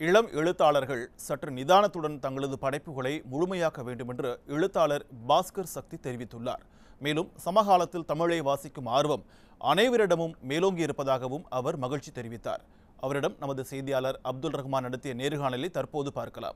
இளம் எழுத்தாளர்கள் சற்று நிதானத்துடன் தங்களது படைப்புகளை முழுமையாக்க வேண்டும் என்று எழுத்தாளர் பாஸ்கர் சக்தி தெரிவித்துள்ளார் மேலும் சமகாலத்தில் தமிழை வாசிக்கும் ஆர்வம் அனைவரிடமும் மேலோங்கி இருப்பதாகவும் அவர் மகிழ்ச்சி தெரிவித்தார் அவரிடம் நமது செய்தியாளர் அப்துல் ரஹ்மான் நடத்திய நேர்காணலை தற்போது பார்க்கலாம்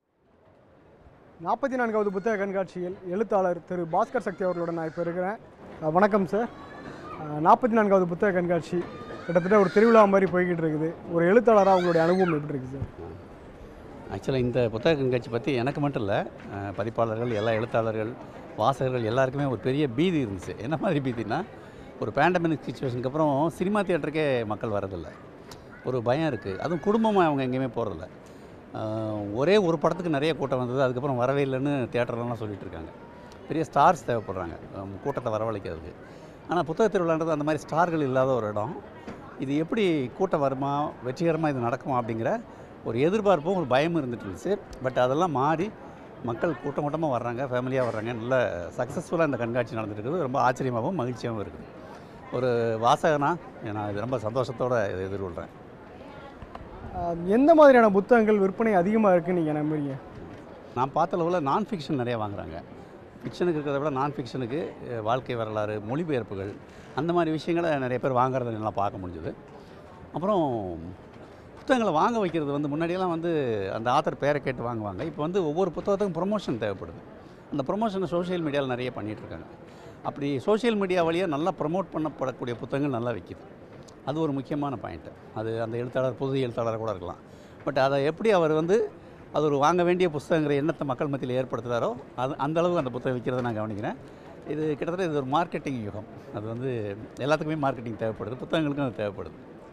நாற்பத்தி நான்காவது புத்தக கண்காட்சியில் எழுத்தாளர் திரு பாஸ்கர் சக்தி அவர்களுடன் நான் இப்போ இருக்கிறேன் அஹ் வணக்கம் சார் நாற்பத்தி நான்காவது புத்தக கண்காட்சி கிட்டத்தட்ட ஒரு திருவிழா மாதிரி போய்கிட்டு இருக்குது ஒரு எழுத்தாளராக உங்களுடைய அனுபவம் எப்படி இருக்குது சார் ஆக்சுவலாக இந்த புத்தக கண்காட்சி பற்றி எனக்கு மட்டும் இல்லை அஹ், பதிப்பாளர்கள் எல்லா எழுத்தாளர்கள் வாசகர்கள் எல்லாருக்குமே ஒரு பெரிய பீதி இருந்துச்சு என்ன மாதிரி பீதினா ஒரு பேண்டமிக் சுச்சுவேஷனுக்கு அப்புறம் சினிமா தியேட்டருக்கே மக்கள் வரதில்லை ஒரு பயம் இருக்குது அதுவும் குடும்பமாக அவங்க எங்கேயுமே போகிறதில்ல ஒரே ஒரு படத்துக்கு நிறைய கூட்டம் வந்தது அதுக்கப்புறம் வரவே இல்லைன்னு தியேட்டர்லாம் சொல்லிட்டு இருக்காங்க பெரிய ஸ்டார்ஸ் தேவைப்படுறாங்க அஹ், கூட்டத்தை வரவழைக்கிறதுக்கு ஆனால் புத்தக திருவிழான்றது அந்த மாதிரி ஸ்டார்கள் இல்லாத ஒரு இடம் இது எப்படி கூட்டம் வருமா வெற்றிகரமாக இது நடக்குமா அப்படிங்கிற ஒரு எதிர்பார்ப்பும் ஒரு பயமும் இருந்துட்டு இருந்துச்சு பட் அதெல்லாம் மாறி மக்கள் கூட்டம் கூட்டமாக வர்றாங்க ஃபேமிலியாக வர்றாங்க நல்ல சக்ஸஸ்ஃபுல்லாக இந்த கண்காட்சி நடந்துட்டு இருக்குது ரொம்ப ஆச்சரியமாகவும் மகிழ்ச்சியாகவும் இருக்குது ஒரு வாசகனா நான் இது ரொம்ப சந்தோஷத்தோடு இதை எதிர்கொள்கிறேன் அஹ் எந்த மாதிரியான புத்தகங்கள் விற்பனை அதிகமாக இருக்குன்னு நீங்கள் நம்புறீங்க நான் பார்த்த அளவில் நான் ஃபிக்ஷன் நிறைய வாங்குறாங்க ஃபிக்ஷனுக்கு இருக்கிறத விட நான் ஃபிக்ஷனுக்கு அஹ், வாழ்க்கை வரலாறு மொழிபெயர்ப்புகள் அந்த மாதிரி விஷயங்களை நிறைய பேர் வாங்குறத நல்லா பார்க்க முடிஞ்சுது அப்புறம் புத்தகங்களை வாங்க வைக்கிறது வந்து முன்னாடியெல்லாம் வந்து அந்த ஆத்தர் பேரை கேட்டு வாங்குவாங்க இப்போ வந்து ஒவ்வொரு புத்தகத்துக்கும் ப்ரொமோஷன் தேவைப்படுது அந்த ப்ரொமோஷனை சோஷியல் மீடியாவில் நிறைய பண்ணிகிட்டு இருக்காங்க அப்படி சோஷியல் மீடியா வழியாக நல்லா ப்ரமோட் பண்ணப்படக்கூடிய புத்தகங்கள் நல்லா விற்கிது அது ஒரு முக்கியமான பாயிண்ட்டு அது அந்த எழுத்தாளர் புது எழுத்தாளராக கூட இருக்கலாம் பட் அதை எப்படி அவர் வந்து அது ஒரு வாங்க வேண்டிய புஸ்தகங்கிற எண்ணத்தை மக்கள் மத்தியில் ஏற்படுத்துகிறாரோ அது அந்த அளவுக்கு அந்த புத்தகம் விற்கிறத நான் கவனிக்கிறேன் இது கிட்டத்தட்ட இது ஒரு மார்க்கெட்டிங் யுகம் அது வந்து எல்லாத்துக்குமே மார்க்கெட்டிங் தேவைப்படுது புத்தகங்களுக்கும் அது தேவைப்படுது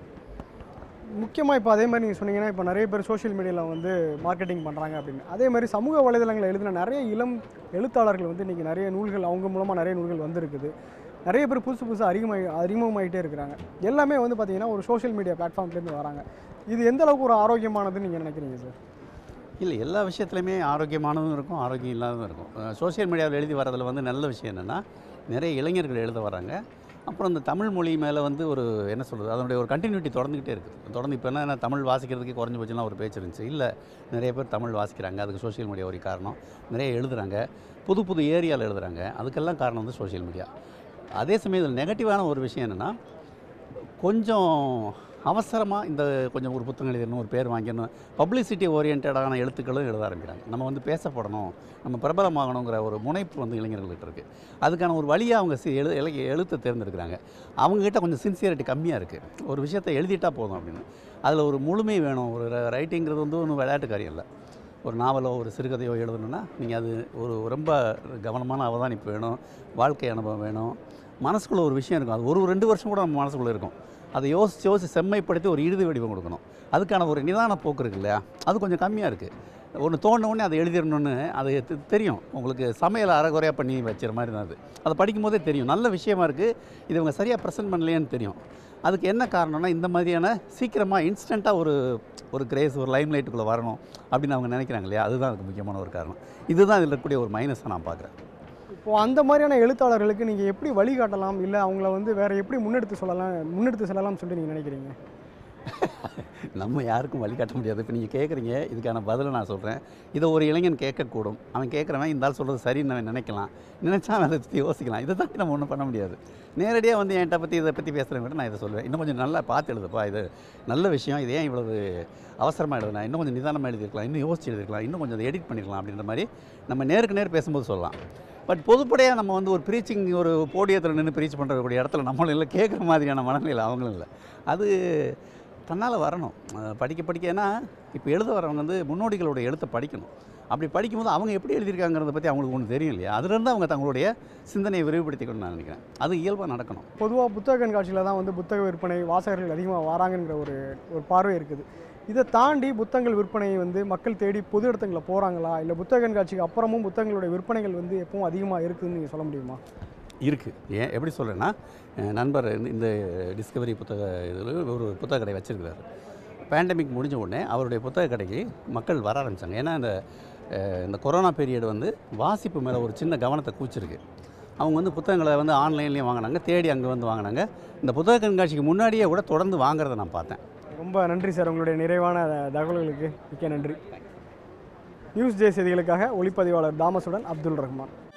முக்கியமாக இப்போ அதே மாதிரி நீங்கள் சொன்னீங்கன்னா இப்போ நிறைய பேர் சோஷியல் மீடியாவில் வந்து மார்க்கெட்டிங் பண்ணுறாங்க அப்படின்னு அதே மாதிரி சமூக வலைதளங்களில் எழுதின நிறைய இளம் எழுத்தாளர்கள் வந்து இன்றைக்கி நிறைய நூல்கள் அவங்க மூலமாக நிறைய நூல்கள் வந்திருக்குது நிறைய பேர் புதுசு புதுசாக அறிமுக அறிமுகமாகிட்டே இருக்கிறாங்க எல்லாமே வந்து பார்த்தீங்கன்னா ஒரு சோஷியல் மீடியா பிளாட்ஃபார்ம்லேருந்து வராங்க இது எந்த அளவுக்கு ஒரு ஆரோக்கியமானதுன்னு நீங்கள் நினைக்கிறீங்க சார் இல்லை எல்லா விஷயத்துலையுமே ஆரோக்கியமானதும் இருக்கும் ஆரோக்கியம் இல்லாததும் இருக்கும் சோஷியல் மீடியாவில் எழுதி வரதில் வந்து நல்ல விஷயம் என்னென்னா நிறைய இளைஞர்கள் எழுத வராங்க அப்புறம் இந்த தமிழ் மொழி மேலே வந்து ஒரு என்ன சொல்கிறது அதனுடைய ஒரு கண்டினியூட்டி தொடர்ந்துக்கிட்டே இருக்குது தொடர்ந்து இப்போ என்ன தமிழ் வாசிக்கிறதுக்கு குறைஞ்ச பட்சம்லாம் ஒரு பேச்சு இருந்துச்சு இல்லை நிறைய பேர் தமிழ் வாசிக்கிறாங்க அதுக்கு சோஷியல் மீடியா ஒரு காரணம் நிறைய எழுதுகிறாங்க புது புது ஏரியாவில் எழுதுகிறாங்க அதுக்கெல்லாம் காரணம் வந்து சோஷியல் மீடியா அதே சமயம் இதில் நெகட்டிவான ஒரு விஷயம் என்னென்னா கொஞ்சம் அவசரமாக இந்த கொஞ்சம் ஒரு புத்தகம் எழுதணும் ஒரு பேர் வாங்கிடணும் பப்ளிசிட்டி ஓரியன்டான எழுத்துக்களும் எழுத ஆரம்பிக்கிறாங்க நம்ம வந்து பேசப்படணும் நம்ம பிரபலமாகணுங்கிற ஒரு முனைப்பு வந்து இளைஞர்கள்கிட்ட இருக்குது அதுக்கான ஒரு வழியாக அவங்க சி- எழு எழு எழுத்தை தேர்ந்தெடுக்கிறாங்க அவங்ககிட்ட கொஞ்சம் சின்சியரிட்டி கம்மியாக இருக்குது ஒரு விஷயத்தை எழுதிட்டா போதும் அப்படின்னு அதில் ஒரு முழுமை வேணும் ஒரு ரைட்டிங்கிறது வந்து ஒன்றும் விளையாட்டு காரியம் இல்லை ஒரு நாவலோ ஒரு சிறுகதையோ எழுதணும்னா நீங்கள் அது ஒரு ரொம்ப கவனமான அவதானிப்பு வேணும் வாழ்க்கை அனுபவம் வேணும் மனசுக்குள்ளே ஒரு விஷயம் இருக்கும் அது ஒரு ரெண்டு வருஷம் கூட நம்ம மனசுக்குள்ளே இருக்கும் அதை யோசிச்சு யோசிச்சு செம்மைப்படுத்தி ஒரு இறுதி வடிவம் கொடுக்கணும் அதுக்கான ஒரு நிதான போக்கு இருக்கு இல்லையா அது கொஞ்சம் கம்மியாக இருக்குது ஒன்று தோணுன உடனே அதை எழுதிடணும்னு அது தெ- தெரியும் உங்களுக்கு சமையல் அரைகுறையாக பண்ணி வச்சுற மாதிரி தான் அது அதை படிக்கும் போதே தெரியும் நல்ல விஷயமா இருக்குது இது இவங்க சரியாக ப்ரெசென்ட் பண்ணலையேன்னு தெரியும் அதுக்கு என்ன காரணம்னா இந்த மாதிரியான சீக்கிரமாக இன்ஸ்டண்ட்டாக ஒரு ஒரு கிரேஸ் ஒரு லைம் லைட்டுக்குள்ளே வரணும் அப்படின்னு அவங்க நினைக்கிறாங்க இல்லையா அதுதான் அதுக்கு முக்கியமான ஒரு காரணம் இதுதான் இதில் இருக்கக்கூடிய ஒரு மைனஸை நான் பார்க்குறேன் இப்போது அந்த மாதிரியான எழுத்தாளர்களுக்கு நீங்கள் எப்படி வழிகாட்டலாம் இல்லை அவங்கள வந்து வேறு எப்படி முன்னெடுத்து சொல்லலாம் முன்னெடுத்து செல்லலாம்னு சொல்லிட்டு நீங்கள் நினைக்கிறீங்க நம்ம யாருக்கும் வழிகாட்ட முடியாது இப்போ நீங்கள் கேட்குறீங்க இதுக்கான பதிலை நான் சொல்கிறேன் இதை ஒரு இளைஞன் கேட்கக்கூடும் அவன் கேட்குறவன் இந்த ஆள் சொல்கிறது சரின்னு அவன் நினைக்கலாம் நினச்சா அவன் அதை பற்றி யோசிக்கலாம் இதை தாண்டி நம்ம ஒன்றும் பண்ண முடியாது நேரடியாக வந்து என்கிட்ட பற்றி இதை பற்றி பேசுகிறவங்க கூட நான் இதை சொல்லுவேன் இன்னும் கொஞ்சம் நல்லா பார்த்து எழுதுப்பா இது நல்ல விஷயம் இது ஏன் இவ்வளவு அவசரமாக எழுதுனா இன்னும் கொஞ்சம் நிதானமாக எழுதிருக்கலாம் இன்னும் யோசிச்சு எழுதிருக்கலாம் இன்னும் கொஞ்சம் அதை எடிட் பண்ணிருக்கலாம் அப்படின்ற மாதிரி நம்ம நேருக்கு நேர் பேசும்போது சொல்லலாம் பட் பொதுப்படையாக நம்ம வந்து ஒரு ப்ரீச்சிங் ஒரு போடியத்தில் நின்று ப்ரீச் பண்ணுறக்கூடிய இடத்துல நம்மளும் இல்லை கேட்குற மாதிரியான மனநிலை அவங்களும் இல்லை அது தன்னால் வரணும் அஹ் படிக்க படிக்க ஏன்னா இப்போ எழுத வரவங்க வந்து முன்னோடிகளோட எழுத்தை படிக்கணும் அப்படி படிக்கும்போது அவங்க எப்படி எழுதியிருக்காங்கிறத பற்றி அவங்களுக்கு ஒன்று தெரியும் இல்லையா அதுலேருந்து அவங்க தங்களுடைய சிந்தனையை விரிவுபடுத்திக்கணும்னு நான் நினைக்கிறேன் அது இயல்பாக நடக்கணும் பொதுவாக புத்தக கண்காட்சியில் தான் வந்து புத்தக விற்பனை வாசகர்கள் அதிகமாக வராங்கங்கிற ஒரு ஒரு பார்வை இருக்குது இதை தாண்டி புத்தகங்கள் விற்பனை வந்து மக்கள் தேடி பொது இடத்துங்களில் போகிறாங்களா இல்லை புத்தக கண்காட்சிக்கு அப்புறமும் புத்தகங்களுடைய விற்பனைகள் வந்து எப்பவும் அதிகமாக இருக்குதுன்னு நீங்கள் சொல்ல முடியுமா இருக்குது ஏன் எப்படி சொல்கிறேன்னா அஹ் நண்பர் இந்த- இந்த டிஸ்கவரி புத்தக இதில் ஒரு புத்தக கடை வச்சிருக்கிறாரு பேண்டமிக் முடிஞ்ச உடனே அவருடைய புத்தக கடைக்கு மக்கள் வர ஆரம்பித்தாங்க ஏன்னா இந்த அஹ், இந்த கொரோனா பீரியட் வந்து வாசிப்பு மேலே ஒரு சின்ன கவனத்தை கூச்சிருக்கு அவங்க வந்து புத்தகங்களை வந்து ஆன்லைன்லேயும் வாங்கினாங்க தேடி அங்கே வந்து வாங்கினாங்க இந்த புத்தக கண்காட்சிக்கு முன்னாடியே கூட தொடர்ந்து வாங்குறத நான் பார்த்தேன் ரொம்ப நன்றி சார் உங்களுடைய நிறைவான தகவல்களுக்கு மிக்க நன்றி நியூஸ் ஜே செய்திகளுக்காக ஒளிப்பதிவாளர் தாமஸுடன் அப்துல் ரஹ்மான்